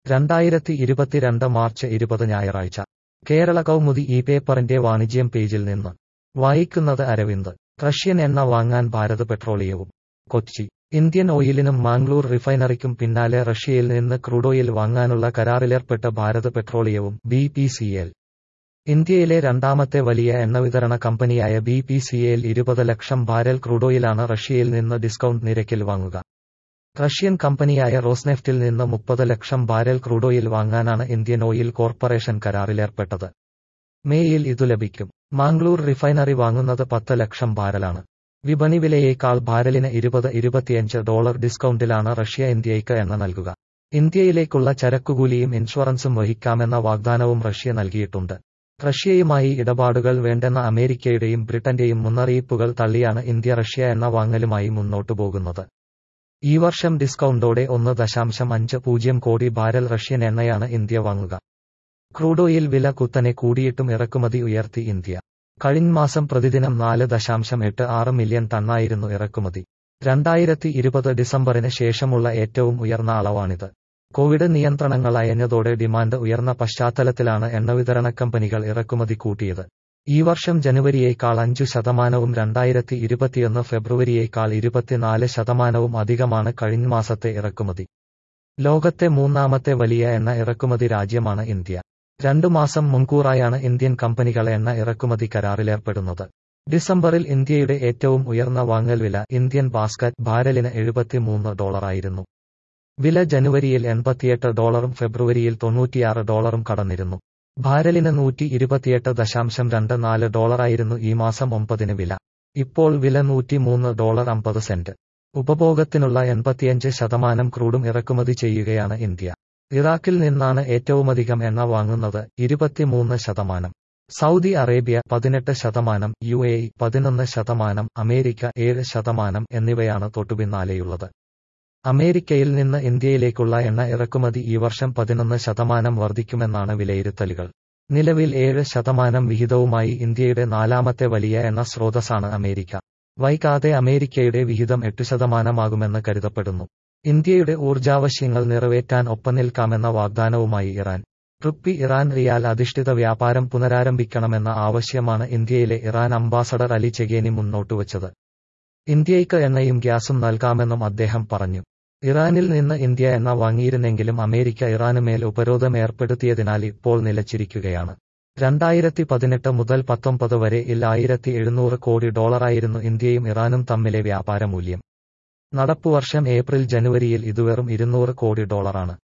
രണ്ടായിരത്തി ഇരുപത്തിരണ്ട് മാർച്ച് ഇരുപത് ഞായറാഴ്ച കേരള കൗമുദി ഈ പേപ്പറിന്റെ വാണിജ്യം പേജിൽ നിന്ന് വായിക്കുന്നത് അരവിന്ദ് റഷ്യൻ എണ്ണ വാങ്ങാൻ ഭാരത് പെട്രോളിയവും കൊച്ചി ഇന്ത്യൻ ഓയിലിനും മാംഗ്ലൂർ റിഫൈനറിക്കും പിന്നാലെ റഷ്യയിൽ നിന്ന് ക്രൂഡോയിൽ വാങ്ങാനുള്ള കരാറിലേർപ്പെട്ട ഭാരത് പെട്രോളിയവും ബി പി സി എൽ ഇന്ത്യയിലെ രണ്ടാമത്തെ വലിയ എണ്ണവിതരണ കമ്പനിയായ ബി പി സി എൽ ഇരുപത് ലക്ഷം ബാരൽ ക്രൂഡോയിലാണ് റഷ്യയിൽ നിന്ന് ഡിസ്കൗണ്ട് നിരക്കിൽ വാങ്ങുക റഷ്യൻ കമ്പനിയായ റോസ്നെഫ്റ്റിൽ നിന്ന് മുപ്പത് ലക്ഷം ബാരൽ ക്രൂഡോയിൽ വാങ്ങാനാണ് ഇന്ത്യൻ ഓയിൽ കോർപ്പറേഷൻ കരാറിലേർപ്പെട്ടത് മേയിൽ ഇതു ലഭിക്കും മാംഗ്ലൂർ റിഫൈനറി വാങ്ങുന്നത് പത്ത് ലക്ഷം ബാരലാണ് വിപണി വിലയേക്കാൾ ബാരലിന് ഇരുപത് ഇരുപത്തിയഞ്ച് ഡോളർ ഡിസ്കൗണ്ടിലാണ് റഷ്യ ഇന്ത്യയ്ക്ക് എണ്ണ നൽകുക ഇന്ത്യയിലേക്കുള്ള ചരക്കുകൂലിയും ഇൻഷുറൻസും വഹിക്കാമെന്ന വാഗ്ദാനവും റഷ്യ നൽകിയിട്ടുണ്ട് റഷ്യയുമായി ഇടപാടുകൾ വേണ്ടെന്ന അമേരിക്കയുടെയും ബ്രിട്ടന്റെയും മുന്നറിയിപ്പുകൾ തള്ളിയാണ് ഇന്ത്യ റഷ്യ എണ്ണ വാങ്ങലുമായി മുന്നോട്ടു പോകുന്നത് ഈ വർഷം ഡിസ്കൗണ്ടോടെ ഒന്ന് ദശാംശം അഞ്ച് പൂജ്യം കോടി ബാരൽ റഷ്യൻ എണ്ണയാണ് ഇന്ത്യ വാങ്ങുക ക്രൂഡോയിൽ വില കുത്തനെ കൂടിയിട്ടും ഇറക്കുമതി ഉയർത്തി ഇന്ത്യ കഴിഞ്ഞ മാസം പ്രതിദിനം നാല് ദശാംശം എട്ട് ആറ് മില്യൺ ടണ്ണായിരുന്നു ഇറക്കുമതി രണ്ടായിരത്തി ഇരുപത് ഡിസംബറിന് ശേഷമുള്ള ഏറ്റവും ഉയർന്ന അളവാണിത് കോവിഡ് നിയന്ത്രണങ്ങൾ അയഞ്ഞതോടെ ഡിമാൻഡ് ഉയർന്ന പശ്ചാത്തലത്തിലാണ് എണ്ണവിതരണ കമ്പനികൾ ഇറക്കുമതി കൂട്ടിയത് ഈ വർഷം ജനുവരിയേക്കാൾ അഞ്ചു ശതമാനവും രണ്ടായിരത്തി ഇരുപത്തിയൊന്ന് ഫെബ്രുവരിയേക്കാൾ ഇരുപത്തിനാല് ശതമാനവും അധികമാണ് കഴിഞ്ഞ മാസത്തെ ഇറക്കുമതി ലോകത്തെ മൂന്നാമത്തെ വലിയ എണ്ണ ഇറക്കുമതി രാജ്യമാണ് ഇന്ത്യ രണ്ടു മാസം മുൻകൂറായാണ് ഇന്ത്യൻ കമ്പനികൾ എണ്ണ ഇറക്കുമതി കരാറിലേർപ്പെടുന്നത് ഡിസംബറിൽ ഇന്ത്യയുടെ ഏറ്റവും ഉയർന്ന വാങ്ങൽ വില ഇന്ത്യൻ ബാസ്കറ്റ് ബാരലിന് എഴുപത്തിമൂന്ന് ഡോളറായിരുന്നു വില ജനുവരിയിൽ എൺപത്തിയെട്ട് ഡോളറും ഫെബ്രുവരിയിൽ തൊണ്ണൂറ്റിയാറ് ഡോളറും കടന്നിരുന്നു ബാരലിന് നൂറ്റി ഇരുപത്തിയെട്ട് ദശാംശം രണ്ട് നാല് ഡോളറായിരുന്നു ഈ മാസം ഒമ്പതിന് വില ഇപ്പോൾ വില നൂറ്റിമൂന്ന് ഡോളർ അമ്പത് സെന്റ് ഉപഭോഗത്തിനുള്ള എൺപത്തിയഞ്ച് ശതമാനം ക്രൂഡും ഇറക്കുമതി ചെയ്യുകയാണ് ഇന്ത്യ ഇറാഖിൽ നിന്നാണ് ഏറ്റവുമധികം എണ്ണ വാങ്ങുന്നത് ഇരുപത്തിമൂന്ന് ശതമാനം സൗദി അറേബ്യ പതിനെട്ട് ശതമാനം യു എ പതിനൊന്ന് ശതമാനം അമേരിക്ക ഏഴ് ശതമാനം എന്നിവയാണ് തൊട്ടുപിന്നാലെയുള്ളത് അമേരിക്കയിൽ നിന്ന് ഇന്ത്യയിലേക്കുള്ള എണ്ണ ഇറക്കുമതി ഈ വർഷം പതിനൊന്ന് ശതമാനം വർദ്ധിക്കുമെന്നാണ് വിലയിരുത്തലുകൾ നിലവിൽ ഏഴ് ശതമാനം വിഹിതവുമായി ഇന്ത്യയുടെ നാലാമത്തെ വലിയ എണ്ണ സ്രോതസ്സാണ് അമേരിക്ക വൈകാതെ അമേരിക്കയുടെ വിഹിതം എട്ട് ശതമാനമാകുമെന്ന് കരുതപ്പെടുന്നു ഇന്ത്യയുടെ ഊർജാവശ്യങ്ങൾ നിറവേറ്റാൻ ഒപ്പം നിൽക്കാമെന്ന വാഗ്ദാനവുമായി ഇറാൻ റുപ്പി ഇറാൻ റിയാൽ അധിഷ്ഠിത വ്യാപാരം പുനരാരംഭിക്കണമെന്ന ആവശ്യമാണ് ഇന്ത്യയിലെ ഇറാൻ അംബാസഡർ അലി ചെഗേനി മുന്നോട്ടുവച്ചത് ഇന്ത്യയ്ക്ക് എണ്ണയും ഗ്യാസും നൽകാമെന്നും അദ്ദേഹം പറഞ്ഞു ഇറാനിൽ നിന്ന് ഇന്ത്യ എണ്ണ വാങ്ങിയിരുന്നെങ്കിലും അമേരിക്ക ഇറാനുമേൽ ഉപരോധം ഏർപ്പെടുത്തിയതിനാൽ ഇപ്പോൾ നിലച്ചിരിക്കുകയാണ് രണ്ടായിരത്തി പതിനെട്ട് മുതൽ പത്തൊമ്പത് വരെ ഇൽ ആയിരത്തി എഴുന്നൂറ് കോടി ഡോളറായിരുന്നു ഇന്ത്യയും ഇറാനും തമ്മിലെ വ്യാപാര മൂല്യം നടപ്പുവർഷം ഏപ്രിൽ ജനുവരിയിൽ ഇത് വെറും ഇരുന്നൂറ് കോടി ഡോളറാണ്